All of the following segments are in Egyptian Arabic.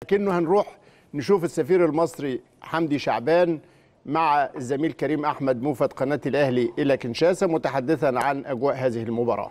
لكنه هنروح نشوف السفير المصري حمدي شعبان مع الزميل كريم احمد موفد قناه الاهلي الى كنشاسه متحدثا عن اجواء هذه المباراه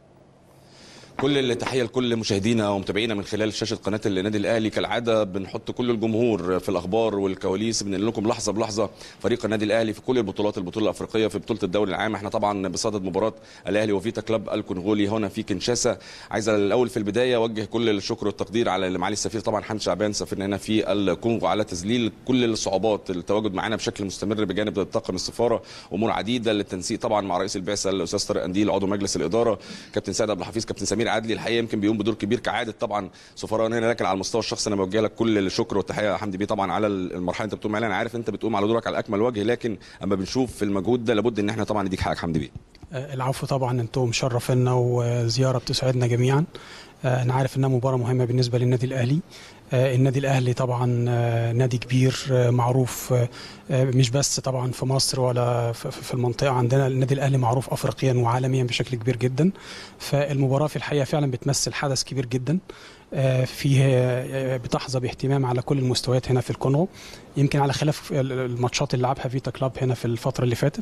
كل التحيه لكل مشاهدينا ومتابعينا من خلال شاشه قناه النادي الاهلي كالعاده بنحط كل الجمهور في الاخبار والكواليس بنقل لكم لحظه بلحظه فريق النادي الاهلي في كل البطولات البطوله الافريقيه في بطوله الدوري العام احنا طبعا بصدد مباراه الاهلي وفيتا كلاب الكونغولي هنا في كنشاسا عايز الاول في البدايه اوجه كل الشكر والتقدير على معالي السفير طبعا حمد شعبان سفيرنا هنا في الكونغو على تذليل كل الصعوبات التواجد معنا بشكل مستمر بجانب طاقم السفاره امور عديده للتنسيق طبعا مع رئيس البعثه الاستاذ طارق انديل عضو مجلس الاداره كابتن سيد عبد الحفيظ كابتن سمير عدلي الحقيقه يمكن بيقوم بدور كبير كعاده طبعا سفراء هنا لكن على المستوى الشخصي انا بوجه لك كل الشكر والتحيه يا حمدي بيه طبعا على المرحله اللي انت بتقوم عليها انا عارف انت بتقوم على دورك على اكمل وجه لكن اما بنشوف المجهود ده لابد ان احنا طبعا نديك حقك حمدي بيه العفو طبعا انتم مشرفينا وزياره بتسعدنا جميعا انا عارف انها مباراه مهمه بالنسبه للنادي الاهلي النادي الاهلي طبعا نادي كبير معروف مش بس طبعا في مصر ولا في المنطقه عندنا النادي الاهلي معروف افريقيا وعالميا بشكل كبير جدا فالمباراه في الحقيقه فعلا بتمثل حدث كبير جدا فيه بتحظى باهتمام على كل المستويات هنا في الكونغو يمكن على خلاف الماتشات اللي لعبها فيتا كلاب هنا في الفتره اللي فاتت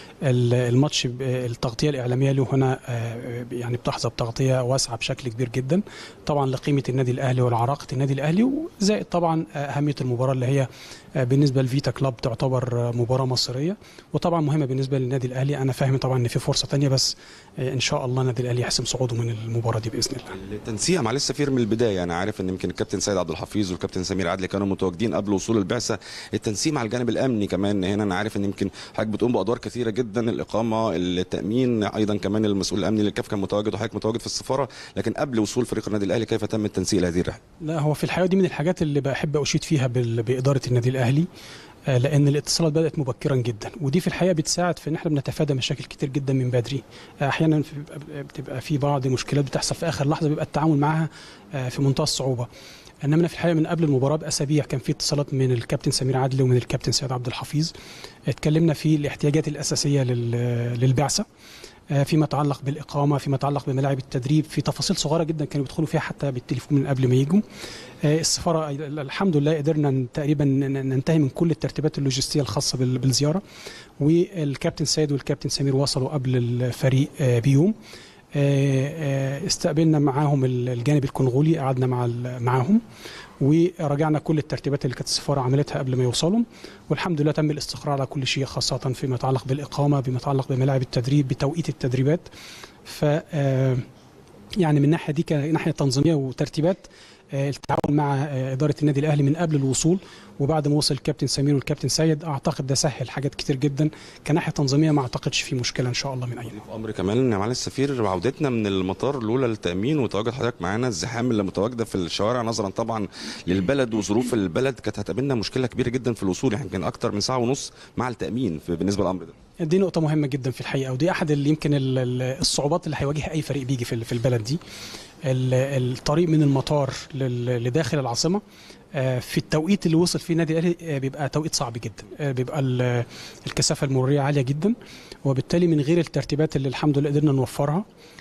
الماتش التغطيه الاعلاميه له هنا يعني بتحظى بتغطيه واسعه بشكل كبير جدا طبعا لقيمه النادي الاهلي ولعراقه النادي الاهلي وزائد طبعا اهميه المباراه اللي هي بالنسبه لفيتا كلاب تعتبر مباراه مصريه وطبعا مهمه بالنسبه للنادي الاهلي انا فاهم طبعا ان في فرصه ثانيه بس ان شاء الله النادي الاهلي يحسم صعوده من المباراه دي باذن الله التنسيق مع السفير من البدايه انا عارف ان يمكن الكابتن سيد عبد الحفيظ والكابتن سمير عدلي كانوا متواجدين قبل وصول البعثه التنسيق مع الجانب الامني كمان هنا انا عارف ان يمكن حضرتك بتقوم بادوار كثيره جدا الاقامه التامين ايضا كمان المسؤول الامني للكاف كان متواجد وحضرتك متواجد في السفاره لكن قبل وصول فريق النادي الاهلي كيف تم التنسيق لهذه الرحله؟ لا هو في الحقيقه دي من الحاجات اللي بحب اشيد فيها باداره النادي الاهلي لان الاتصالات بدات مبكرا جدا ودي في الحقيقه بتساعد في ان احنا بنتفادى مشاكل كتير جدا من بدري احيانا بتبقى في بعض المشكلات بتحصل في اخر لحظه بيبقى التعامل معها في منتهى الصعوبه انما في الحقيقه من قبل المباراه باسابيع كان في اتصالات من الكابتن سمير عدلي ومن الكابتن سيد عبد الحفيظ اتكلمنا في الاحتياجات الاساسيه للبعثه فيما يتعلق بالاقامه فيما يتعلق بملاعب التدريب في تفاصيل صغيره جدا كانوا بيدخلوا فيها حتى بالتليفون من قبل ما يجوا السفاره الحمد لله قدرنا تقريبا ننتهي من كل الترتيبات اللوجستيه الخاصه بالزياره والكابتن سيد والكابتن سمير وصلوا قبل الفريق بيوم استقبلنا معاهم الجانب الكونغولي قعدنا مع معاهم وراجعنا كل الترتيبات اللي كانت السفاره عملتها قبل ما يوصلوا والحمد لله تم الاستقرار على كل شيء خاصه فيما يتعلق بالاقامه بما يتعلق بملاعب التدريب بتوقيت التدريبات ف يعني من الناحيه دي كناحيه تنظيميه وترتيبات التعاون مع اداره النادي الاهلي من قبل الوصول وبعد ما وصل الكابتن سمير والكابتن سيد اعتقد ده سهل حاجات كتير جدا كناحيه تنظيميه ما اعتقدش في مشكله ان شاء الله من اي في امر كمان معالي السفير عودتنا من المطار الاولى للتامين وتواجد حضرتك معانا الزحام اللي متواجده في الشوارع نظرا طبعا للبلد وظروف البلد كانت هتقابلنا مشكله كبيره جدا في الوصول يعني يمكن اكتر من ساعه ونص مع التامين بالنسبه للامر ده دي نقطه مهمه جدا في الحقيقه ودي احد اللي يمكن الصعوبات اللي هيواجهها اي فريق بيجي في البلد دي الطريق من المطار لداخل العاصمه في التوقيت اللي وصل فيه النادي الاهلي بيبقى توقيت صعب جدا بيبقى الكثافه المروريه عاليه جدا وبالتالي من غير الترتيبات اللي الحمد لله قدرنا نوفرها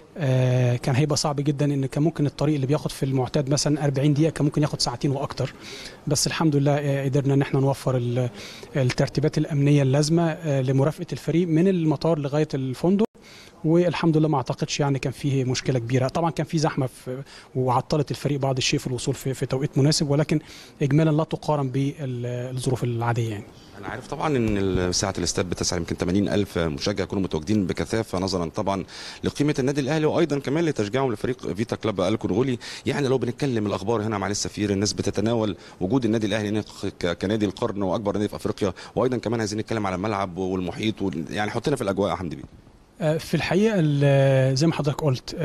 كان هيبقى صعب جدا ان كان ممكن الطريق اللي بياخد في المعتاد مثلا 40 دقيقه كان ممكن ياخد ساعتين واكتر بس الحمد لله قدرنا ان احنا نوفر الترتيبات الامنيه اللازمه لمرافقه الفريق من المطار لغايه الفندق والحمد لله ما اعتقدش يعني كان فيه مشكله كبيره طبعا كان في زحمه في وعطلت الفريق بعض الشيء في الوصول في, في توقيت مناسب ولكن اجمالا لا تقارن بالظروف العاديه يعني انا عارف طبعا ان ساعه الاستاد بتسع يمكن 80 الف مشجع يكونوا متواجدين بكثافه نظرا طبعا لقيمه النادي الاهلي وايضا كمان لتشجيعهم لفريق فيتا كلاب الكونغولي يعني لو بنتكلم الاخبار هنا مع السفير الناس بتتناول وجود النادي الاهلي كنادي القرن واكبر نادي في افريقيا وايضا كمان عايزين نتكلم على الملعب والمحيط يعني حطنا في الاجواء يا حمدي بيه في الحقيقه زي ما حضرتك قلت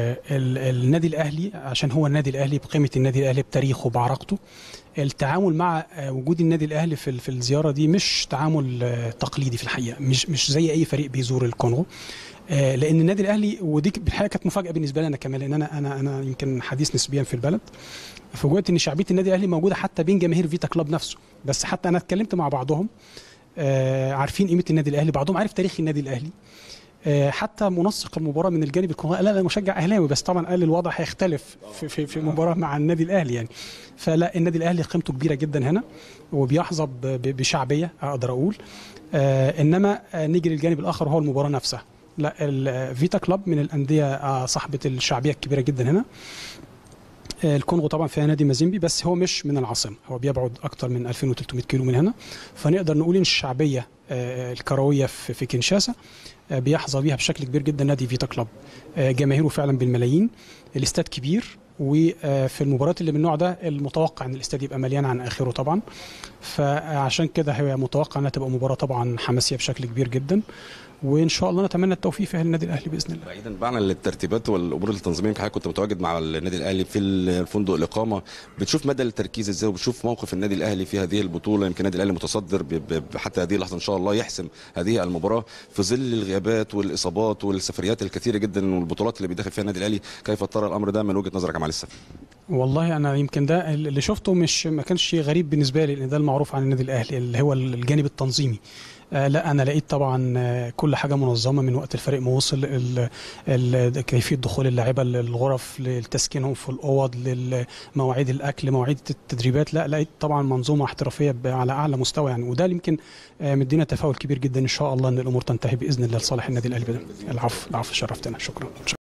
النادي الاهلي عشان هو النادي الاهلي بقيمه النادي الاهلي بتاريخه بعراقته التعامل مع وجود النادي الاهلي في في الزياره دي مش تعامل تقليدي في الحقيقه مش مش زي اي فريق بيزور الكونغو لان النادي الاهلي ودي بالحقيقه كانت مفاجاه بالنسبه لي انا كمان لان انا انا انا يمكن حديث نسبيا في البلد فوجئت ان شعبيه النادي الاهلي موجوده حتى بين جماهير فيتا كلاب نفسه بس حتى انا اتكلمت مع بعضهم عارفين قيمه النادي الاهلي بعضهم عارف تاريخ النادي الاهلي آه، حتى منسق المباراه من الجانب الكونغولي لا انا مشجع اهلاوي بس طبعا قال الوضع هيختلف في في في مباراه مع النادي الاهلي يعني فلا النادي الاهلي قيمته كبيره جدا هنا وبيحظى ب- ب- بشعبيه اقدر اقول آه، انما آه، نيجي للجانب الاخر وهو المباراه نفسها لا الفيتا كلوب من الانديه آه، صاحبه الشعبيه الكبيره جدا هنا آه، الكونغو طبعا فيها نادي مازيمبي بس هو مش من العاصمه هو بيبعد اكتر من 2300 كيلو من هنا فنقدر نقول ان الشعبيه آه، الكرويه في في كينشاسا آه، بيحظى بيها بشكل كبير جدا نادي فيتا كلوب آه، جماهيره فعلا بالملايين الاستاد كبير وفي المباريات اللي من النوع ده المتوقع ان الاستاد يبقى مليان عن اخره طبعا فعشان كده هي متوقع انها تبقى مباراه طبعا حماسيه بشكل كبير جدا وان شاء الله نتمنى التوفيق فيها للنادي الاهلي باذن الله بعيدا بقى عن الترتيبات والامور التنظيميه يمكن حضرتك كنت متواجد مع النادي الاهلي في الفندق الاقامه بتشوف مدى التركيز ازاي وبتشوف موقف النادي الاهلي في هذه البطوله يمكن النادي الاهلي متصدر ب- ب- حتى هذه اللحظه ان شاء الله يحسم هذه المباراه في ظل الغيابات والاصابات والسفريات الكثيره جدا والبطولات اللي بيدخل فيها النادي الاهلي كيف ترى الامر ده من وجهه نظرك يا معالي السفير والله انا يمكن ده اللي شفته مش ما كانش شيء غريب بالنسبه لي لان ده المعروف عن النادي الاهلي اللي هو الجانب التنظيمي آه لا انا لقيت طبعا آه، كل حاجه منظمه من وقت الفريق ما وصل ال- ال- كيفيه دخول اللعيبه للغرف لتسكينهم في الاوض لمواعيد الاكل مواعيد التدريبات لا لقيت طبعا منظومه احترافيه ب- على اعلى مستوى يعني وده اللي يمكن آه، مدينا تفاؤل كبير جدا ان شاء الله ان الامور تنتهي باذن الله لصالح النادي الاهلي العفو العفو شرفتنا شكرا